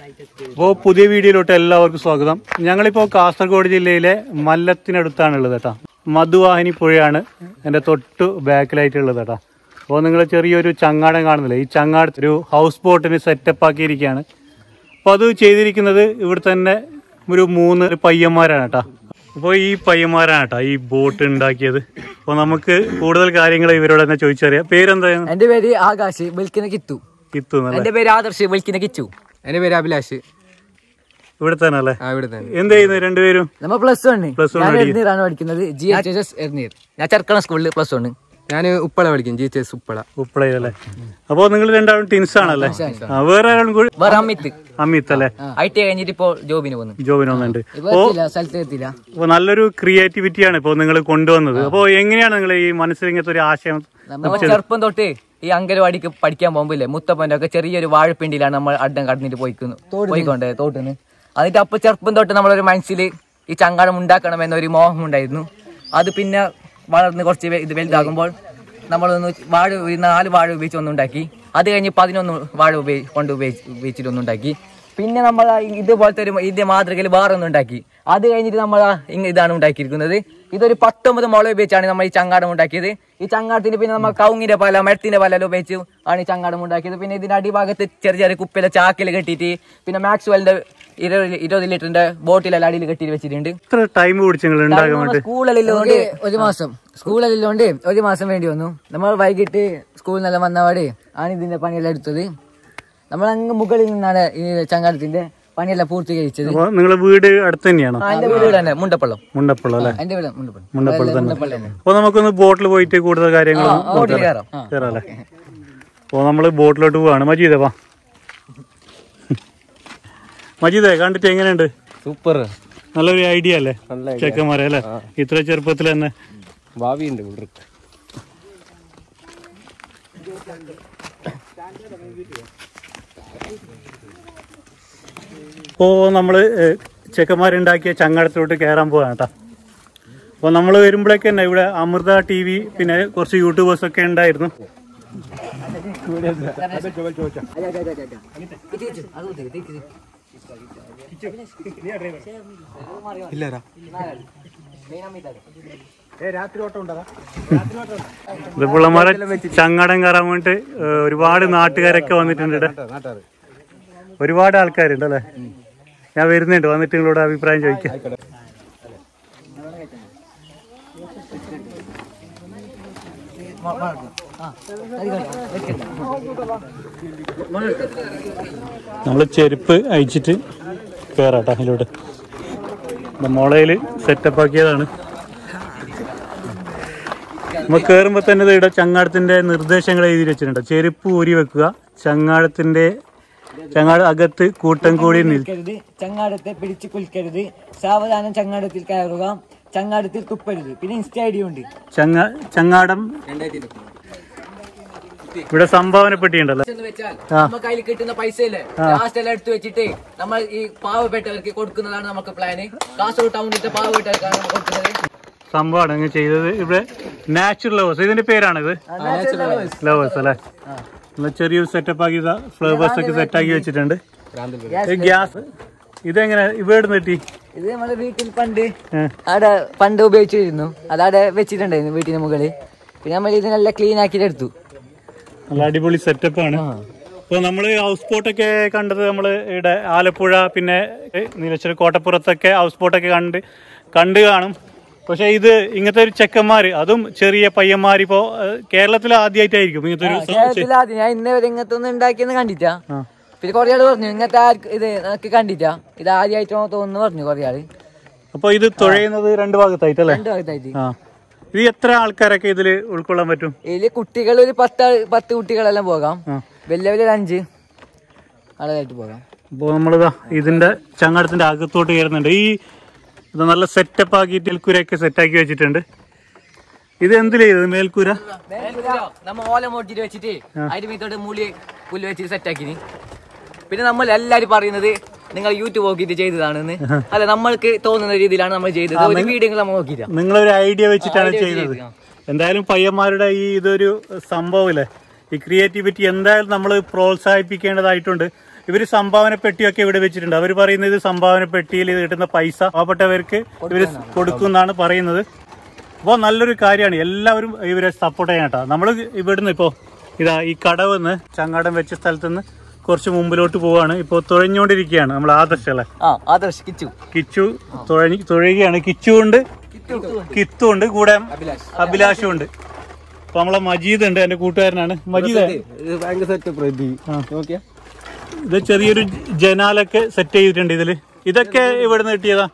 അപ്പോൾ പുതിയ വീഡിയോയിലോട്ട് എല്ലാവർക്കും സ്വാഗതം ഞങ്ങളിപ്പോൾ കാസർഗോഡ് ജില്ലയിലെ മല്ലത്തിനടുത്താണുള്ളത് കേട്ടോ മധുവാഹിനി പുഴയാണ് എൻ്റെ തൊട്ട് ബാക്കിലായിട്ടുള്ളത് കേട്ടോ അപ്പോൾ നിങ്ങൾ ചെറിയൊരു ചങ്ങാടം കാണുന്നില്ലേ ഈ ചങ്ങാടത്ത് ഒരു ഹൗസ് ബോട്ടിന് സെറ്റപ്പ് ആക്കിയിരിക്കുകയാണ് അപ്പോൾ അത് ചെയ്തിരിക്കുന്നത് ഇവിടെ തന്നെ ഒരു മൂന്ന് പയ്യന്മാരാണ് കേട്ടോ അപ്പോൾ ഈ പയ്യന്മാരാണ് കേട്ടോ ഈ ബോട്ട് ഉണ്ടാക്കിയത് അപ്പോൾ നമുക്ക് കൂടുതൽ കാര്യങ്ങൾ ഇവരോട് തന്നെ ചോദിച്ചറിയാം പേരെന്തായിരുന്നു എന്റെ പേര് ആകാശ് വിളിക്കുന്ന കിത്തു കിത്തു എന്നല്ലേ എന്റെ പേര് ആദർശ് വിളിക്കുന്ന കിച്ചു എന്റെ പേര് അഭിലാഷ് ഇവിടെ തന്നെ അല്ലേ ആ ഇവിടെ തന്നെ എന്ത് ചെയ്യുന്നു രണ്ടുപേരും നമ്മ പ്ലസ് വൺ Plus one ഞാൻ പഠിക്കുന്നു. എഴുന്നീറാണ് പഠിക്കുന്നത് ജി എച്ച് എസ് എസ് എഴുന്നീർ ഞാൻ ചെറുക്കണ സ്കൂളിൽ പ്ലസ് വൺ ഞാൻ ഉപ്പള പഠിക്കും ജി എച്ച് ഉപ്പള ഉപ്പളയല്ലേ അപ്പൊ നിങ്ങൾ രണ്ടാളും ടിൻസ് ആണല്ലേ ആ, വേറെ ആളും കൂടി വേറെ അമ്മിത്ത് അമിത് അല്ലേ ഐ ടി കഴിഞ്ഞിട്ട് ഇപ്പോൾ ജോബിന് പോകുന്നു ജോബിന് വന്നിട്ടുണ്ട് ഇപ്പൊ എത്തിയില്ല സ്ഥലത്ത് എത്തിയില്ല അപ്പൊ നല്ലൊരു ക്രിയേറ്റിവിറ്റിയാണ് ഇപ്പൊ നിങ്ങൾ കൊണ്ടുവന്നത് അപ്പൊ എങ്ങനെയാണ് നിങ്ങൾ ഈ മനസ്സിൽ ഇങ്ങനത്തെ ഒരു ആശയം നമ്മൾ ചെറുപ്പം തൊട്ട് ഈ അങ്കനവാടിക്ക് പഠിക്കാൻ പോകുമ്പില്ലേ മുത്തപ്പന്റെ ഒക്കെ ചെറിയൊരു വാഴപ്പിണ്ടിയിലാണ് നമ്മൾ അഡ്ഡം കടന്നിട്ട് പോയിക്കുന്നു പോയിക്കൊണ്ടേ തോട്ടിന്ന് എന്നിട്ട് അപ്പൊ ചെറുപ്പം തൊട്ട് നമ്മളൊരു മനസ്സിൽ ഈ ചങ്ങാടം ഉണ്ടാക്കണം എന്നൊരു മോഹം ഉണ്ടായിരുന്നു അത് പിന്നെ വളർന്ന് കുറച്ച് വെ- ഇത് വലുതാകുമ്പോൾ നമ്മളൊന്ന് വാഴ ഒരു നാല് വാഴ ഉപയോഗിച്ച് ഒന്നുണ്ടാക്കി അത് കഴിഞ്ഞ് പതിനൊന്ന് വാഴ ഉപയോഗിച്ച് കൊണ്ട് ഉപയോഗിച്ച് ഉപയോഗിച്ചിട്ട് ഒന്നുണ്ടാക്കി പിന്നെ നമ്മൾ ആ ഇതുപോലത്തെ ഒരു ഇതിന്റെ മാതൃകയിൽ വേറെ ഒന്നുണ്ടാക്കി അത് കഴിഞ്ഞിട്ട് നമ്മൾ ആ ഇങ്ങ ഇതാണ് ഉണ്ടാക്കിയിരിക്കുന്നത് ഇതൊരു പത്തൊമ്പത് മുള ഉപയോഗിച്ചാണ് നമ്മൾ ഈ ചങ്ങാടം ഉണ്ടാക്കിയത് ഈ ചങ്ങാടത്തിന് പിന്നെ നമ്മൾ കൗങ്ങിന്റെ പല മരത്തിന്റെ പല ഉപയോഗിച്ച് ആണ് ഈ ചങ്ങാടം ഉണ്ടാക്കിയത് പിന്നെ ഇതിന്റെ അടിഭാഗത്ത് ചെറിയ ചെറിയ കുപ്പിയിലെ ചാക്കിൽ കെട്ടിയിട്ട് പിന്നെ മാക്സ്വെലിന്റെ ഇരുപത് ഇരുപത് ലിറ്ററിന്റെ ബോട്ടിലെല്ലാം അടിയിൽ കെട്ടി വെച്ചിട്ടുണ്ട് എത്ര ടൈം പിടിച്ചു നിങ്ങൾ ഉണ്ടാക്കാൻ വേണ്ടി സ്കൂളിലുള്ളതുകൊണ്ട് ഒരു മാസം സ്കൂളിലുള്ളതുകൊണ്ട് ഒരു മാസം വേണ്ടി വന്നു നമ്മൾ വൈകിട്ട് സ്കൂളിൽ നിന്നെല്ലാം വന്നപാട് ആണ് ഇതിന്റെ പണിയെല്ലാം എടുത്തത് നമ്മൾ അങ്ങ് മുകളിൽ നിന്നാണ് ഈ ചങ്ങാടത്തിന്റെ പണിയെല്ലാം പൂർത്തീകരിച്ചത് അപ്പൊ നിങ്ങളെ വീട് അടുത്ത് തന്നെയാണോ ആ, എന്റെ വീട് ഇവിടെ തന്നെ മുണ്ടപ്പള്ളം മുണ്ടപ്പള്ളം അല്ലേ എന്റെ വീട് മുണ്ടപ്പള്ളം മുണ്ടപ്പള്ളം തന്നെ മുണ്ടപ്പള്ളം തന്നെ അപ്പൊ നമുക്കൊന്ന് ബോട്ടിൽ പോയിട്ട് കൂടുതൽ കാര്യങ്ങൾ ബോട്ടിൽ കയറാം കയറാം അല്ലേ അപ്പൊ നമ്മള് ബോട്ടിലോട്ട് പോവാണ് മജീദേ വാ മജീദേ കണ്ടിട്ട് എങ്ങനെയുണ്ട് സൂപ്പർ നല്ലൊരു ഐഡിയ അല്ലേ ചെക്കന്മാരെ അല്ലേ ഇത്ര ചെറുപ്പത്തിൽ തന്നെ ഭാവിയുണ്ട് ഇവിടെ ഇപ്പോൾ നമ്മൾ ചെക്കന്മാരുണ്ടാക്കിയ ചങ്ങടത്തിലോട്ട് കയറാൻ പോവാണ് കേട്ടോ അപ്പോൾ നമ്മൾ വരുമ്പോഴേക്ക് തന്നെ ഇവിടെ അമൃത ടി വി പിന്നെ കുറച്ച് യൂട്യൂബേഴ്സ് ഒക്കെ ഉണ്ടായിരുന്നു ഇല്ലരാ ഇത് പിള്ളമാരെ ചങ്ങടം കയറാൻ വേണ്ടിട്ട് ഏഹ്, ഒരുപാട് നാട്ടുകാരൊക്കെ വന്നിട്ടുണ്ട് ഇവിടെ. ഒരുപാട് ആൾക്കാരുണ്ട് അല്ലേ ഞാൻ വരുന്നുണ്ട് വന്നിട്ട് നിങ്ങളോട് അഭിപ്രായം ചോദിക്കാം നമ്മൾ ചെരുപ്പ് അയച്ചിട്ട് കയറാട്ടോ അതിലോട്ട് മുളയിൽ സെറ്റപ്പ് ആക്കിയതാണ് നമ്മൾ കയറുമ്പോൾ തന്നെ ദേ ഇവിടെ ചങ്ങാടത്തിന്റെ നിർദ്ദേശങ്ങൾ എഴുതി വെച്ചിട്ടുണ്ട് ചെരുപ്പ് ഊരി വെക്കുക ചങ്ങാടത്തിന്റെ ചങ്ങാട അകത്ത് കൂട്ടം കൂടി നിൽ നിൽക്കരുത് ചങ്ങാടത്തെ പിടിച്ചു കുൽക്കരുത് സാവധാനം ചങ്ങാടത്തിൽ കയറുക ചങ്ങാടത്തിൽ തുപ്പരുത് പിന്നെ ഇൻസ്റ്റ ഐ ഡി ഉണ്ട് ചങ്ങ ചങ്ങാടം ഇവിടെ സംഭാവന പെട്ടിയുണ്ടല്ലോ എന്ന് വെച്ചാൽ നമുക്ക് അതിൽ കിട്ടുന്ന പൈസ ഇല്ലേ ലാസ്റ്റ് എല്ലാം എടുത്തു വെച്ചിട്ട് നമ്മൾ ഈ പാവപ്പെട്ടവർക്ക് കൊടുക്കുന്നതാണ് നമുക്ക് പ്ലാന് കാസർഗോഡ് ടൗണിലത്തെ പാവപ്പെട്ടവർക്കാണ് നമ്മൾ കൊടുക്കുന്നത് സംഭവമാണ് അങ്ങ് ചെയ്തത് ഇവിടെ നാച്ചുറൽ ലവേഴ്സ് ഇതിന്റെ പേരാണിത് ലവേഴ്സ് അല്ലേ നല്ല ചെറിയൊരു സെറ്റപ്പ് ആക്കി ഫ്ലേവേഴ്സ് ഒക്കെ സെറ്റ് ആക്കി വെച്ചിട്ടുണ്ട് ഗ്യാസ് ഇതെങ്ങനെ ഇവിടെ കിട്ടി ഇത് നമ്മുടെ വീട്ടിൽ പണ്ട് അവിടെ പണ്ട് ഉപയോഗിച്ചിരുന്നു അതവിടെ വെച്ചിട്ടുണ്ടായിരുന്നു വീട്ടിന് മുകളിൽ പിന്നെ നമ്മൾ ഇതിനെല്ലാം ക്ലീൻ ആക്കിയിട്ട് എടുത്തു നല്ല അടിപൊളി സെറ്റപ്പ് ആണ് അപ്പോൾ നമ്മൾ ഹൗസ് ബോട്ടൊക്കെ കണ്ടത് നമ്മൾ ഇവിടെ ആലപ്പുഴ പിന്നെ നീലശ്വര കോട്ടപ്പുറത്തൊക്കെ ഹൗസ് ബോട്ടൊക്കെ കണ്ട് കണ്ട് കാണും പക്ഷെ ഇത് ഇങ്ങനത്തെ ഒരു ചെക്കന്മാര് അതും ചെറിയ പയ്യന്മാർ ഇപ്പോ കേരളത്തിൽ ആദ്യമായിട്ടായിരിക്കും ഇങ്ങനത്തെ ഒരു കേരളത്തിൽ ആദ്യം ഞാൻ ഇന്നേ വരെ ഇങ്ങനത്തെ ഒന്നും ഉണ്ടാക്കിയെന്ന് കണ്ടിട്ടാ ആ. പിന്നെ കുറെ ആള് പറഞ്ഞു ഇങ്ങനത്തെ ആർക്ക് ഇത് എനിക്ക് കണ്ടിട്ടാ ഇത് ആദ്യമായിട്ടോ തോന്നുന്നു പറഞ്ഞു കുറെ ആള് അപ്പോൾ ഇത് തുഴയുന്നത് രണ്ട് ഭാഗത്തായിട്ടല്ലേ രണ്ടു ഭാഗത്തായിട്ട് ആ ഇത് എത്ര ആൾക്കാരൊക്കെ ഇതിൽ ഉൾക്കൊള്ളാൻ പറ്റും ഇതില് കുട്ടികൾ ഒരു പത്ത് ആള് പത്ത് കുട്ടികളെല്ലാം പോകാം ആ. വലിയ വലിയ ഒരു അഞ്ച് ആളായിട്ട് പോകാം അപ്പോൾ നമ്മളിതാ ഇതിന്റെ ചങ്ങടത്തിന്റെ അകത്തോട്ട് കയറുന്നുണ്ട് ഈ ഇത് നല്ല സെറ്റപ്പ് ആക്കിയിട്ട് മേൽക്കൂരയൊക്കെ സെറ്റാക്കി വെച്ചിട്ടുണ്ട് ഇത് എന്തിലാ ഇത് മേൽക്കൂര നമ്മ ഓല മോട്ടിട്ട് വെച്ചിട്ട് അതിന്റെ മീത്തോട്ട് മൂലി പുല്ല് വെച്ചിട്ട് സെറ്റാക്കിന് പിന്നെ നമ്മൾ എല്ലാരും പറയുന്നത് നിങ്ങൾ യൂട്യൂബ് നോക്കിയിട്ട് ചെയ്തതാണെന്ന് അല്ല നമ്മൾക്ക് തോന്നുന്ന രീതിയിലാണ് നമ്മൾ ചെയ്തത് ഒരു വീഡിയോ നമ്മൾ നോക്കിയില്ല നിങ്ങളൊരു ഐഡിയ വെച്ചിട്ടാണ് idea ചെയ്യുന്നത് ചെയ്ത്, ആ. എന്തായാലും പയ്യന്മാരുടെ ഈ ഇതൊരു സംഭവമില്ലേ ഈ ക്രിയേറ്റിവിറ്റി എന്തായാലും നമ്മൾ പ്രോത്സാഹിപ്പിക്കേണ്ടതായിട്ടുണ്ട് ഇവര് സംഭാവന പെട്ടിയൊക്കെ ഇവിടെ വെച്ചിട്ടുണ്ട് അവർ പറയുന്നത് ഇത് സംഭാവന പെട്ടിയിൽ ഇത് കിട്ടുന്ന പൈസ പാവപ്പെട്ടവർക്ക് ഇവര് കൊടുക്കുന്നാണ് പറയുന്നത് അപ്പോൾ നല്ലൊരു കാര്യമാണ് എല്ലാവരും ഇവരെ സപ്പോർട്ട് ചെയ്യാൻ കേട്ടോ നമ്മൾ ഇവിടുന്ന് ഇപ്പോൾ ഇതാ ഈ കടവെന്ന് ചങ്ങാടം വെച്ച സ്ഥലത്ത് നിന്ന് കുറച്ച് മുമ്പിലോട്ട് പോവാണ് ഇപ്പോൾ തുഴഞ്ഞുകൊണ്ടിരിക്കുകയാണ് നമ്മൾ ആദർശ അല്ലേ ആ ആദർശ് കിച്ചു കിച്ചു തുഴഞ്ഞ് തുഴയുകയാണ് കിച്ചു ഉണ്ട് കിത്തു ഉണ്ട് കൂടെ അഭിലാഷും ഉണ്ട് അപ്പൊ നമ്മളെ മജീദ് ഉണ്ട് എന്റെ കൂട്ടുകാരനാണ് മജീദ് ഭയങ്കര സെറ്റപ്പ് റെഡി നോക്കിയാ ഇത് ചെറിയൊരു ജനാലൊക്കെ സെറ്റ് ചെയ്തിട്ടുണ്ട് ഇതില് ഇതൊക്കെ ഇവിടുന്ന് കിട്ടിയതാ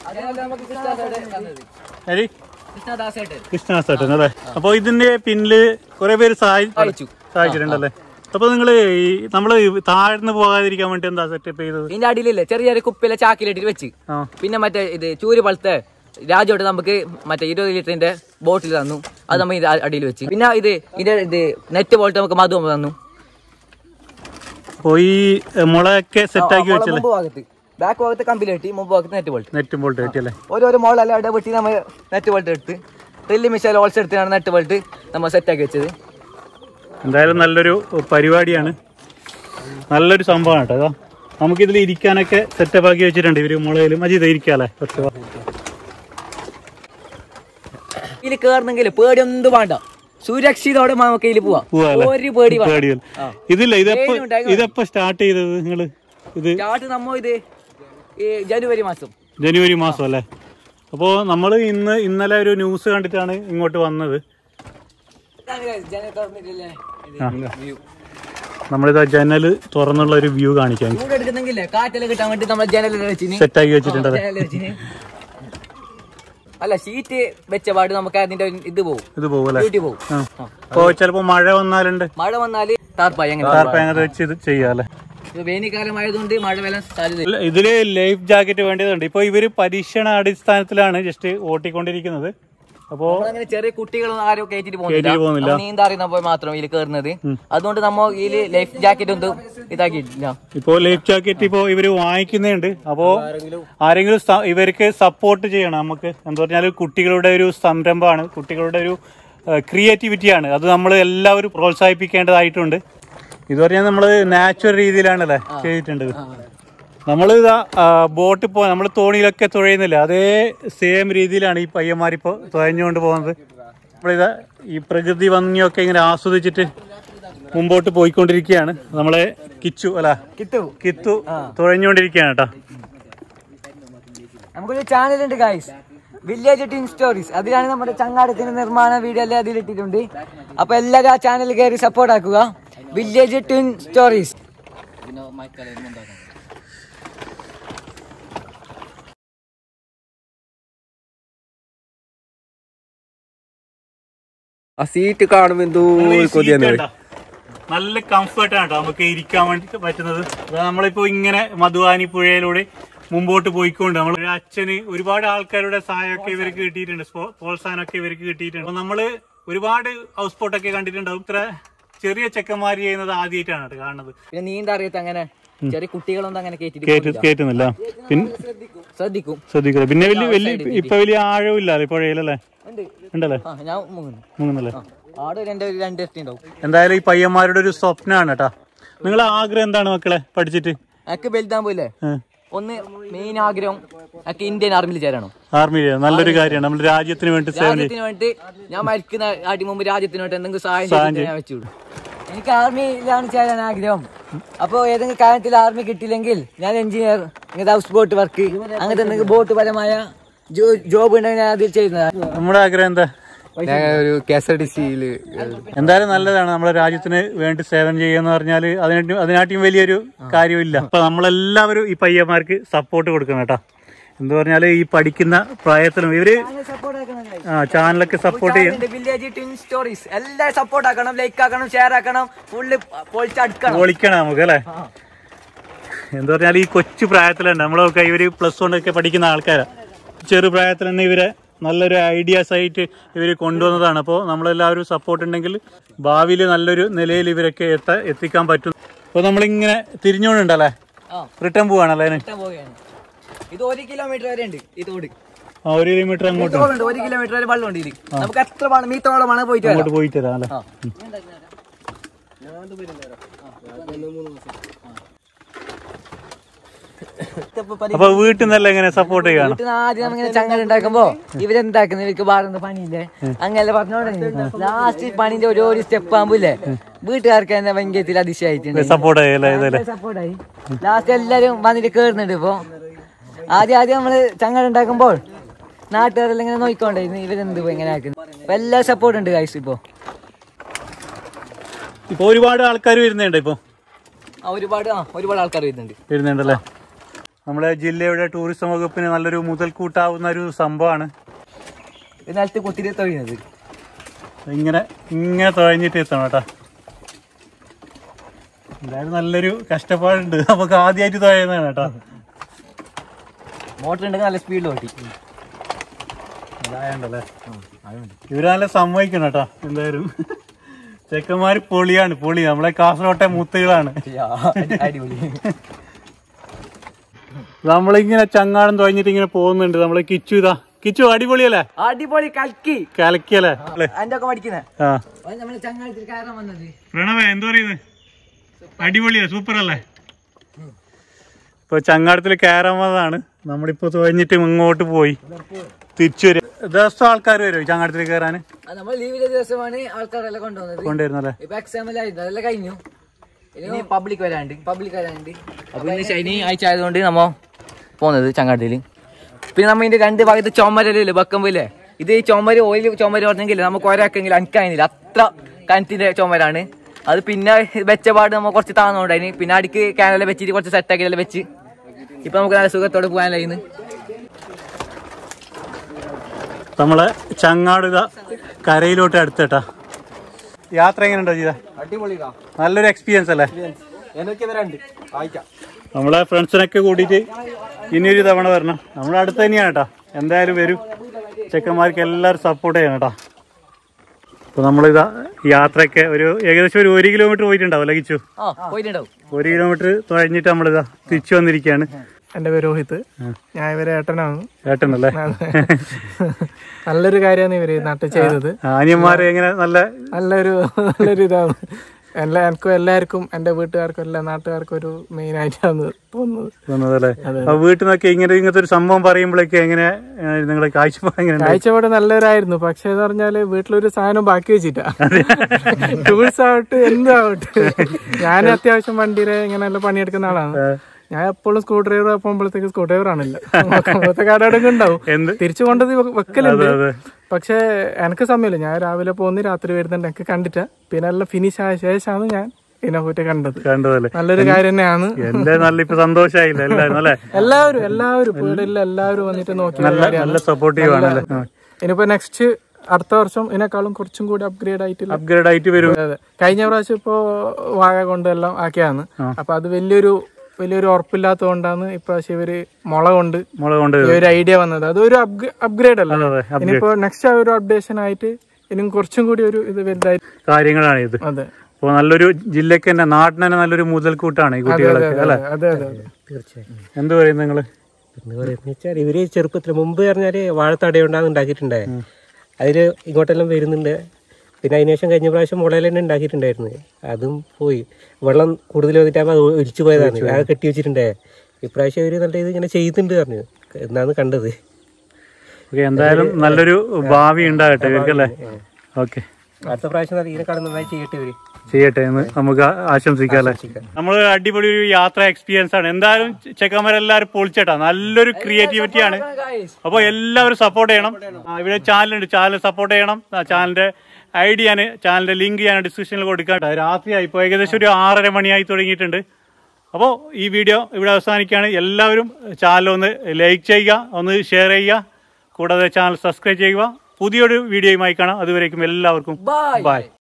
ഹരി കൃഷ്ണദാസേട്ടൻ അല്ലേ അപ്പൊ ഇതിന്റെ പിന്നില് കുറെ പേര് സഹായി സഹായിച്ചു. സഹായിച്ചിട്ടുണ്ടല്ലേ അപ്പൊ നിങ്ങള് ഈ നമ്മള് താഴ്ന്നു പോകാതിരിക്കാൻ വേണ്ടി എന്താ സെറ്റപ്പ് ചെയ്തത് ഇതിന്റെ അടിയിലില്ലേ ചെറിയൊരു കുപ്പിയിലെ ചാക്കിലിട്ടിട്ട് വെച്ച് ആ പിന്നെ മറ്റേ ഇത് ചൂര് പോലത്തെ രാജോട്ട് നമുക്ക് മറ്റേ ഇരുപത് ലിറ്ററിന്റെ ബോട്ടിൽ തന്നു അത് നമ്മൾ ഇത് അടിയിൽ വെച്ച് പിന്നെ ഇത് ഇതിന്റെ ഇത് നെറ്റ് പോലത്തെ നമുക്ക് മധു തന്നു അപ്പൊ ഈ മുളയൊക്കെ സെറ്റ് ആക്കി വെച്ചല്ലേ മുമ്പ് ഭാഗത്ത് ബാക്ക് ഭാഗത്ത് കമ്പിൽ കെട്ടി മുമ്പ് ഭാഗത്ത് നെറ്റ് ബോൾട്ട് നെറ്റും ബോൾട്ട് കെട്ടിയല്ലേ ഓരോരോ മോളെല്ലാം ഇവിടെ വെട്ടി നമ്മൾ നെറ്റ് ബോൾട്ട് എടുത്ത് ഡ്രില്ല് മിഷയിൽ ഓൾസ് എടുത്തിട്ടാണ് നെറ്റ് ബോൾട്ട് നമ്മൾ സെറ്റാക്കി വെച്ചത് എന്തായാലും നല്ലൊരു പരിപാടിയാണ് നല്ലൊരു സംഭവമാണ് കേട്ടോ അതാ നമുക്കിതിൽ ഇരിക്കാനൊക്കെ സെറ്റപ്പ് ആക്കി വെച്ചിട്ടുണ്ട് ഇവര് മുളയിലും അജിത് ഇരിക്കാല്ലേ കുറച്ച് വാ. ഇതിൽ കേറണമെങ്കിൽ പേടിയൊന്നും വേണ്ട സുരക്ഷിതോടെ നമുക്ക് ഇതിൽ പോവാം പോവാല്ലേ? ഒരു പേടി വേണ്ട പേടിയല്ല ഇതില്ല ഇതെപ്പോ പേടിയുണ്ടായി ഇതെപ്പോ സ്റ്റാർട്ട് ചെയ്തത് നിങ്ങള് ഇത് സ്റ്റാർട്ട് നമ്മ ഇത് ഈ ജനുവരി മാസം ജനുവരി മാസം അല്ലേ അപ്പോൾ നമ്മൾ ഇന്ന് ഇന്നലെ ഒരു ന്യൂസ് കണ്ടിട്ടാണ് ഇങ്ങോട്ട് വന്നത് നമ്മളിതാ ജനൽ തുറന്നുള്ള ഒരു വ്യൂ കാണിക്കാൻ ചൂട് എടുക്കുന്നെങ്കിലേ കാറ്റെല്ലാം കിട്ടാൻ വേണ്ടി നമ്മൾ ജനലെല്ലാം വെച്ചിന് സെറ്റാക്കി വെച്ചിട്ടുണ്ടല്ലേ ജനലെല്ലാം വെച്ചിന് അല്ല ഷീറ്റ് വെച്ച പാട് നമുക്ക് അതിന്റെ ഒരു ഇത് പോകും ഇത് പോകല്ലേ ഡ്യൂട്ടി പോകും ആ അപ്പോൾ ചിലപ്പോ മഴ വന്നാലുണ്ട് മഴ വന്നാല് താർപ്പായി അങ്ങനെ ടാർപ്പ അങ്ങനെ വെച്ച് ഇത് ചെയ്യാല്ലേ ഇത് വേനൽക്കാലം ആയതുകൊണ്ട് മഴ വെള്ളം സാധ്യത ഇല്ല, ഇതില് ലൈഫ് ജാക്കറ്റ് വേണ്ടതുണ്ട് ഇപ്പൊ ഇവര് പരീക്ഷണ അടിസ്ഥാനത്തിലാണ് ജസ്റ്റ് ഓട്ടിക്കൊണ്ടിരിക്കുന്നത് അപ്പോ അങ്ങനെ ചെറിയ കുട്ടികളൊന്നും ആരും കയറ്റിട്ട് കയറ്റിട്ട് പോകുന്നില്ല. പോകുന്നില്ല നീന്താ അറിയുന്നപ്പോ മാത്രം ഇതിൽ കയറുന്നത് അതുകൊണ്ട് നമ്മ ഇതില് ലൈഫ് ജാക്കറ്റ് ഒന്നും ഇതാക്കിയിട്ടില്ല ഇപ്പോ ലൈഫ് ജാക്കറ്റ് ഇപ്പോ ഇവര് വാങ്ങിക്കുന്നുണ്ട് അപ്പോ ആരെങ്കിലും സ- ഇവർക്ക് സപ്പോർട്ട് ചെയ്യണം നമുക്ക് എന്താ പറഞ്ഞാൽ കുട്ടികളുടെ ഒരു സംരംഭമാണ് കുട്ടികളുടെ ഒരു ക്രിയേറ്റിവിറ്റിയാണ് അത് നമ്മൾ എല്ലാവരും പ്രോത്സാഹിപ്പിക്കേണ്ടതായിട്ടുണ്ട് ഇത് പറഞ്ഞാൽ നമ്മൾ നാച്ചുറൽ രീതിയിലാണല്ലേ ചെയ്തിട്ടുണ്ട് നമ്മൾ ഇതാ ബോട്ടിൽ പോ നമ്മൾ തോണിയിലൊക്കെ തുഴയുന്നില്ല അതേ സെയിം രീതിയിലാണ് ഈ പയ്യന്മാരിപ്പോ തുഴഞ്ഞുകൊണ്ട് പോകുന്നത് നമ്മളിതാ ഈ പ്രകൃതി ഭംഗിയൊക്കെ ഇങ്ങനെ ആസ്വദിച്ചിട്ട് മുമ്പോട്ട് പോയിക്കൊണ്ടിരിക്കുകയാണ് നമ്മളെ കിച്ചു അല്ല കിട്ടു കിത്തു തുഴഞ്ഞുകൊണ്ടിരിക്കുകയാണ് കേട്ടോ നമുക്കൊരു ചാനൽ ഉണ്ട് ഗായ്സ് വില്ലേജ് ടിൻ സ്റ്റോറീസ് അതിലാണ് നമ്മുടെ ചങ്ങാടത്തിന്റെ നിർമ്മാണ വീഡിയോ എല്ലാം അതിലിട്ടിട്ടുണ്ട് അപ്പൊ എല്ലാവരും ആ ചാനൽ കയറി സപ്പോർട്ട് ആക്കുക വില്ലേജ് ടിൻ സ്റ്റോറീസ് ആ സീറ്റ് കാണുമ്പോ എന്തോ ഈ ഒരു കൊതിയാണ് seat കണ്ടോ? നല്ല കംഫർട്ട് ആണ് കേട്ടോ നമുക്ക് ഇരിക്കാൻ വേണ്ടി പറ്റുന്നത് അതാ നമ്മളിപ്പോ ഇങ്ങനെ മധുവാനി പുഴയിലൂടെ മുമ്പോട്ട് പോയിക്കൊണ്ട് നമ്മൾ ഒരു അച്ഛന് ഒരുപാട് ആൾക്കാരുടെ സഹായമൊക്കെ ഇവർക്ക് കിട്ടിയിട്ടുണ്ട് സ്പോ- പ്രോത്സാഹനമൊക്കെ ഇവർക്ക് കിട്ടിയിട്ടുണ്ട് അപ്പൊ നമ്മള് ഒരുപാട് ഹൗസ് ബോട്ടൊക്കെ കണ്ടിട്ടുണ്ടാവും ഇത്ര ചെറിയ ചെക്കന്മാർ ചെയ്യുന്നത് ആദ്യമായിട്ടാണ് കേട്ടോ കാണുന്നത് പിന്നെ നീന്താ അറിയത്ത അങ്ങനെ ചെറിയ കുട്ടികളൊന്നും അങ്ങനെ കയറ്റിട്ട് കേറ്റ് കേറ്റുന്നില്ല പിന്നെ ശ്രദ്ധിക്കും ശ്രദ്ധിക്കുക പിന്നെ വലിയ വലിയ ഇപ്പൊ വലിയ ആഴമില്ല പുഴയിലല്ലേ ഉണ്ട് ഉണ്ടല്ലേ ആ ഞാൻ മുങ്ങുന്നു മുങ്ങുന്നല്ലേ ആടെ ഒരു രണ്ട് രണ്ട് ഇരട്ടി ഉണ്ടാവും എന്തായാലും ഈ പയ്യന്മാരുടെ ഒരു സ്വപ്നമാണ് കേട്ടാ നിങ്ങളെ ആഗ്രഹം എന്താണ് മക്കളെ പഠിച്ചിട്ട് എനിക്ക് വലുതാൻ പോയില്ലേ ഒന്ന് മെയിൻ ആഗ്രഹം എനിക്ക് ഇന്ത്യൻ ആർമിയിൽ ചേരണം ആർമി നല്ലൊരു കാര്യമാണ് നമ്മൾ രാജ്യത്തിന് വേണ്ടി സേവനം ചെയ്യും രാജ്യത്തിന് വേണ്ടി ഞാൻ മരിക്കുന്ന ആട്ടി മുമ്പ് രാജ്യത്തിന് വേണ്ടി എന്തെങ്കിലും സഹായം ചെയ്തിട്ട് ഞാൻ വെച്ചുവിടും എനിക്ക് ആർമിയിലാണ് ചേരാൻ ആഗ്രഹം അപ്പോൾ ഏതെങ്കിലും കാര്യത്തിൽ ആർമി കിട്ടിയില്ലെങ്കിൽ ഞാൻ എഞ്ചിനീയർ ഇങ്ങനത്തെ ഹൗസ് ബോട്ട് വർക്ക് അങ്ങനത്തെ എന്തെങ്കിലും ബോട്ട് പരമായ ജോബ് ഉണ്ടെങ്കിൽ ഞാൻ അതിൽ ചെയ്യുന്നത് നമ്മുടെ ആഗ്രഹം എന്താ ഞാൻ ഒരു കെ എസ് ആർ ടി സിയില് എന്തായാലും നല്ലതാണ് നമ്മുടെ രാജ്യത്തിന് വേണ്ടി സേവനം ചെയ്യുക പറഞ്ഞാൽ അതിനായിട്ടും അതിനാട്ടിയും വലിയൊരു കാര്യമില്ല അപ്പൊ നമ്മളെല്ലാവരും ഈ പയ്യന്മാർക്ക് സപ്പോർട്ട് കൊടുക്കണം കേട്ടോ എന്താ പറഞ്ഞാല് ഈ പഠിക്കുന്ന പ്രായത്തിലും ഇവര് ആ ചാനലൊക്കെ സപ്പോർട്ട് ചെയ്യും വില്ലേജ് ട്വിൻ സ്റ്റോറീസ് എല്ലാവരും സപ്പോർട്ട് ആക്കണം ലൈക്ക് ആക്കണം ഷെയർ ആക്കണം ഫുള്ള് പൊളിച്ചടുക്കണം പൊളിക്കണം നമുക്ക് അല്ലേ എന്താ പറഞ്ഞാൽ ഈ കൊച്ചു പ്രായത്തിലുണ്ട് നമ്മളൊക്കെ ഇവര് പ്ലസ് വൺ ഒക്കെ പഠിക്കുന്ന ആൾക്കാരാ ചെറു പ്രായത്തിൽ തന്നെ ഇവരെ നല്ലൊരു ഐഡിയാസ് ആയിട്ട് ഇവർ കൊണ്ടുവന്നതാണ് അപ്പോൾ നമ്മളെല്ലാവരും സപ്പോർട്ട് ഉണ്ടെങ്കിൽ ഭാവിയിൽ നല്ലൊരു നിലയിൽ ഇവരൊക്കെ എത്ത എത്തിക്കാൻ പറ്റും അപ്പോൾ നമ്മളിങ്ങനെ തിരിഞ്ഞുകൊണ്ടുണ്ടല്ലേ ആ റിട്ടേൺ പോവാണല്ലേ അതിന് ഇഷ്ടം പോവുകയാണ് ഇത് ഒരു കിലോമീറ്റർ വരെ ഉണ്ട് ഈ തോട് ആ ഒരു കിലോമീറ്റർ അങ്ങോട്ട് തോടുണ്ട് ഒരു കിലോമീറ്റർ വരെ വെള്ളം ഉണ്ട് ഇതിൽ നമുക്ക് എത്ര വേണം മീത്തോളം വേണം പോയിട്ട് വരാം അങ്ങോട്ട് പോയിട്ട് തരാം അല്ലേ അപ്പൊ വീട്ടിൽ നിന്നെല്ലാം എങ്ങനെ സപ്പോർട്ട് ചെയ്യണം വീട്ടിൽ നിന്ന് ആദ്യം നമ്മിങ്ങനെ ചങ്ങല ഉണ്ടാക്കുമ്പോ ഇവരെന്താക്കുന്നു ഇവർക്ക് വേറെ പണിയില്ലേ അങ്ങനെ പറഞ്ഞോടെ ലാസ്റ്റ് പണിന്റെ ഓരോ സ്റ്റെപ്പ് ആകുമ്പോല്ലേ വീട്ടുകാർക്ക് തന്നെ ഭയങ്കരത്തിൽ അതിശയായിട്ടുണ്ട് സപ്പോർട്ട് ചെയ്യല്ലേ ഇതല്ലേ സപ്പോർട്ടായി ലാസ്റ്റ് എല്ലാരും വന്നിട്ട് കേറുന്നുണ്ട് ഇപ്പൊ ആദ്യം ആദ്യം നമ്മള് ചങ്ങല ഉണ്ടാക്കുമ്പോൾ നാട്ടുകാരെല്ലാം ഇങ്ങനെ നോക്കിക്കൊണ്ടായിരുന്നു ഇവരെന്ത് ഇപ്പൊ ഇങ്ങനെ ആക്കുന്നത് അപ്പൊ എല്ലാ സപ്പോർട്ട് ഉണ്ട് കാഴ്ച ഇപ്പൊ ഇപ്പൊ ഒരുപാട് ആൾക്കാർ വരുന്നുണ്ട് ഇപ്പൊ ആ, ഒരുപാട് ആ ഒരുപാട് ആൾക്കാർ വരുന്നുണ്ട് വരുന്നുണ്ടല്ലേ നമ്മുടെ ജില്ലയുടെ ടൂറിസം വകുപ്പിന് നല്ലൊരു മുതൽക്കൂട്ടാവുന്ന ഒരു സംഭവമാണ് ഇത് നിലത്ത് കുത്തിരി തൊഴിയുന്നത് ഇങ്ങനെ ഇങ്ങനെ തുഴഞ്ഞിട്ട് എത്തണം കേട്ടാ എന്തായാലും നല്ലൊരു കഷ്ടപ്പാടുണ്ട് നമുക്ക് ആദ്യമായിട്ട് തുഴയുന്നതാണ് കേട്ടോ മോട്ടർ ഉണ്ടെങ്കിൽ നല്ല സ്പീഡിൽ ഓട്ടി അതായണ്ടല്ലേ ഇവര് നല്ല സമ്മതിക്കണം കേട്ടോ എന്തായാലും ചെക്കന്മാര് പൊളിയാണ് പൊളി നമ്മളെ കാസർകോട്ടെ മുത്തുകളാണ് അടിപൊളി നമ്മളിങ്ങനെ ചങ്ങാടം തുഴഞ്ഞിട്ട് ഇങ്ങനെ പോകുന്നുണ്ട് നമ്മളെ കിച്ചു ഇതാ കിച്ചു അടിപൊളിയല്ലേ അടിപൊളി കൽക്കി കലക്കിയല്ലേ അല്ലേ അതിന്റെ ഒക്കെ പഠിക്കുന്നത് ആ നമ്മള് ചങ്ങാടത്തിൽ കയറാൻ വന്നത് പ്രണവേ എന്ത് പറയുന്നത് അടിപൊളിയാ സൂപ്പർ അല്ലേ ഇപ്പൊ ചങ്ങാടത്തിൽ കയറാൻ വന്നതാണ് നമ്മളിപ്പോ തുഴഞ്ഞിട്ട് ഇങ്ങോട്ട് പോയി തിരിച്ചു വരും ദിവസം ആൾക്കാർ വരും ചങ്ങാടത്തിൽ കയറാൻ നമ്മൾ ലീവിലെ ദിവസമാണ് ആൾക്കാരെല്ലാം കൊണ്ടുവന്നത് കൊണ്ടുവരുന്നല്ലേ ഇപ്പൊ എക്സാം എല്ലാം ആയിരുന്നു അതെല്ലാം കഴിഞ്ഞു ഇനി പബ്ലിക് വരാണ്ട് പബ്ലിക് വരാണ്ട് അപ്പൊ ഇന്ന് ശനി ആഴ്ച ആയതുകൊണ്ട് നമ്മ പോകുന്നത് ചങ്ങാട്ടില് പിന്നെ നമ്മ ഇതിന്റെ രണ്ട് ഭാഗത്ത് ചുമരല്ലേ വെക്കുമ്പോലെ ഇത് ഈ ചുമര് ഓയിൽ ചുമര് പറഞ്ഞെങ്കിൽ നമുക്ക് ഒരാക്കെങ്കിലും അനക്കായിരുന്നില്ല അത്ര കനത്തിന്റെ ചുമരാണ് അത് പിന്നെ വെച്ച പാട് നമ്മ കുറച്ച് താന്നുകൊണ്ടായിന് പിന്നെ അടിക്ക് ക്യാനെല്ലാം വെച്ചിട്ട് കുറച്ച് സെറ്റാക്കിയെല്ലാം വെച്ച് ഇപ്പൊ നമുക്ക് നല്ല സുഖത്തോടെ പോകാനായിരുന്നു നമ്മളെ ചങ്ങാട് ഇതാ കരയിലോട്ട് അടുത്തേട്ടാ യാത്ര എങ്ങനെയുണ്ടോ ചെയ്ത അടിപൊളിതാ നല്ലൊരു എക്സ്പീരിയൻസ് അല്ലേ എനിക്ക് വരാണ്ട് വായിക്കാം നമ്മളെ ഫ്രണ്ട്സിനൊക്കെ കൂട്ടിയിട്ട് ഇനിയൊരു തവണ വരണം നമ്മളെ അടുത്ത് തന്നെയാണ് കേട്ടോ എന്തായാലും വരും ചെക്കന്മാർക്ക് എല്ലാവരും സപ്പോർട്ട് ചെയ്യണം കേട്ടോ അപ്പോൾ നമ്മളിതാ യാത്രയൊക്കെ ഒരു ഏകദേശം ഒരു ഒരു കിലോമീറ്റർ പോയിട്ടുണ്ടാവും അല്ലേ കിച്ചു ആ പോയിട്ടുണ്ടാവും ഒരു കിലോമീറ്റർ തുഴഞ്ഞിട്ട് നമ്മളിതാ തിരിച്ചു വന്നിരിക്കുകയാണ് എൻ്റെ പേര് രോഹിത് ഞാൻ ഇവരെ ഏട്ടനാണ് ഏട്ടനല്ലേ നല്ലൊരു കാര്യമാണ് ഇവര് നാട്ടിൽ ചെയ്തത് അനിയന്മാരെ എങ്ങനെ നല്ല നല്ലൊരു നല്ലൊരു ഇതാണ് എല്ലാ എനിക്കും എല്ലാവർക്കും എൻ്റെ വീട്ടുകാർക്കും എല്ലാ നാട്ടുകാർക്കും ഒരു മെയിൻ ആയിട്ടാണ് തോന്നുന്നത് തോന്നുന്നതല്ലേ അപ്പൊ വീട്ടിൽ നിന്നൊക്കെ ഇങ്ങനെ ഇങ്ങനത്തെ ഒരു സംഭവം പറയുമ്പോഴേക്ക് എങ്ങനെ നിങ്ങളെ കാഴ്ചപ്പാട് എങ്ങനെ കാഴ്ചപ്പാട് നല്ലവരായിരുന്നു പക്ഷെ എന്ന് പറഞ്ഞാല് വീട്ടിലൊരു സാധനം ബാക്കി വെച്ചിട്ടാ ടൂൾസ് ആവട്ടെ എന്താവട്ടെ ഞാൻ അത്യാവശ്യം വണ്ടിയിലെ ഇങ്ങനെ പണിയെടുക്കുന്ന ആളാണ് ഞാൻ എപ്പോഴും സ്ക്രൂ ഡ്രൈവർ പോകുമ്പോഴത്തേക്ക് സ്ക്രൂ ഡ്രൈവർ ആണല്ലോ നോക്കുമ്പോഴത്തെ കാടടങ്ങ് ഉണ്ടാവും എന്ത് തിരിച്ചു കൊണ്ടത് വെ- വെക്കലുണ്ട് അതെ. പക്ഷെ എനിക്ക് സമയമില്ല ഞാൻ രാവിലെ പോകുന്നു രാത്രി വരുന്നുണ്ട് എനിക്ക് കണ്ടിട്ട് പിന്നെ എല്ലാം ഫിനിഷ് ആയ ശേഷമാണ് ഞാൻ ഇതിനെ പോയിട്ട് കണ്ടത് കണ്ടതല്ലേ നല്ലൊരു കാര്യം തന്നെയാണ് എന്റെ നല്ല ഇപ്പൊ സന്തോഷായില്ല എല്ലാരും അല്ലേ എല്ലാവരും എല്ലാവരും വീടില്ല എല്ലാവരും വന്നിട്ട് നോക്കി നല്ല നല്ല സപ്പോർട്ടീവ് ആണല്ലേ ഇനിയിപ്പോ നെക്സ്റ്റ് അടുത്ത വർഷം ഇതിനേക്കാളും കുറച്ചും കൂടി അപ്ഗ്രേഡ് ആയിട്ടില്ല അപ്ഗ്രേഡ് ആയിട്ട് വരും അതെ കഴിഞ്ഞ പ്രാവശ്യം ഇപ്പോ വാഴ കൊണ്ടെല്ലാം ആക്കിയാണ് അപ്പൊ അത് വലിയൊരു വലിയൊരു ഉറപ്പില്ലാത്തതുകൊണ്ടാണ് ഇപ്രാവശ്യം ഇവര് മുള കൊണ്ട് മുളക് കൊണ്ട് ഈ ഒരു ഐഡിയ വന്നത് അതൊരു അപ്ഗ്രേഡ് അല്ല അതെ, അതെ, ഇനിയിപ്പോ നെക്സ്റ്റ് ഒരു അപ്ഡേഷൻ ആയിട്ട് ഇനിയും കുറച്ചും കൂടി ഒരു ഇത് വലുതായി കാര്യങ്ങളാണ് ഇത് അതെ അപ്പൊ നല്ലൊരു ജില്ലക്ക് തന്നെ നാട്ടിന് തന്നെ നല്ലൊരു മുതൽക്കൂട്ടാണ് ഈ കുട്ടികളൊക്കെ അല്ലെ അതെ അതെ അതെ തീർച്ചയായും എന്ത് പറയും നിങ്ങള് എന്ന് പറയുന്നത് വെച്ചാൽ ഇവര് ചെറുപ്പത്തിൽ മുമ്പ് പറഞ്ഞാല് വാഴത്തടയുണ്ടാകും ഉണ്ടാക്കിയിട്ടുണ്ടേ അതില് ഇങ്ങോട്ടെല്ലാം വരുന്നുണ്ട് പിന്നെ അതിന് ശേഷം കഴിഞ്ഞ പ്രാവശ്യം മുളയിൽ തന്നെ ഉണ്ടാക്കിയിട്ടുണ്ടായിരുന്നു അതും പോയി വെള്ളം കൂടുതൽ വന്നിട്ടാകുമ്പോൾ അത് ഒലിച്ചു പോയതാണ് അത് കെട്ടി വെച്ചിട്ടുണ്ടേ ഇപ്രാവശ്യം ഇവര് നല്ല ഇത് ഇങ്ങനെ ചെയ്യുന്നുണ്ട് പറഞ്ഞു എന്നാണ് കണ്ടത് ഓക്കെ എന്തായാലും നല്ലൊരു ഭാവി ഉണ്ടാകട്ടെ ഇവർക്കല്ലേ ഓക്കെ അടുത്ത പ്രാവശ്യം നല്ല ഇതിനെക്കാളും നന്നായി ചെയ്യട്ടെ ഇവര് ചെയ്യട്ടെ എന്ന് നമുക്ക് ആ- ആശംസിക്കാം അല്ലേ നമ്മൾ അടിപൊളി ഒരു യാത്ര എക്സ്പീരിയൻസ് ആണ് എന്തായാലും ചെക്കന്മാരെല്ലാവരും പൊളിച്ചേട്ടാ നല്ലൊരു ക്രിയേറ്റിവിറ്റി ആണ് അപ്പോൾ എല്ലാവരും സപ്പോർട്ട് ചെയ്യണം ആ, ഇവിടെ ചാനലുണ്ട് ചാനൽ സപ്പോർട്ട് ചെയ്യണം ചാനലിന്റെ ഐ ഡി ഞാൻ ചാനലിന്റെ ലിങ്ക് ഞാൻ ഡിസ്ക്രിപ്ഷനിൽ കൊടുക്കാം രാത്രിയായി ഇപ്പോൾ ഏകദേശം ഒരു ആറര മണിയായി തുടങ്ങിയിട്ടുണ്ട് അപ്പോൾ ഈ വീഡിയോ ഇവിടെ അവസാനിക്കുകയാണ് എല്ലാവരും ചാനൽ ഒന്ന് ലൈക്ക് ചെയ്യുക ഒന്ന് ഷെയർ ചെയ്യുക കൂടാതെ ചാനൽ സബ്സ്ക്രൈബ് ചെയ്യുക പുതിയൊരു വീഡിയോയുമായി കാണാം അതുവരേക്കും എല്ലാവർക്കും ബൈ ബൈ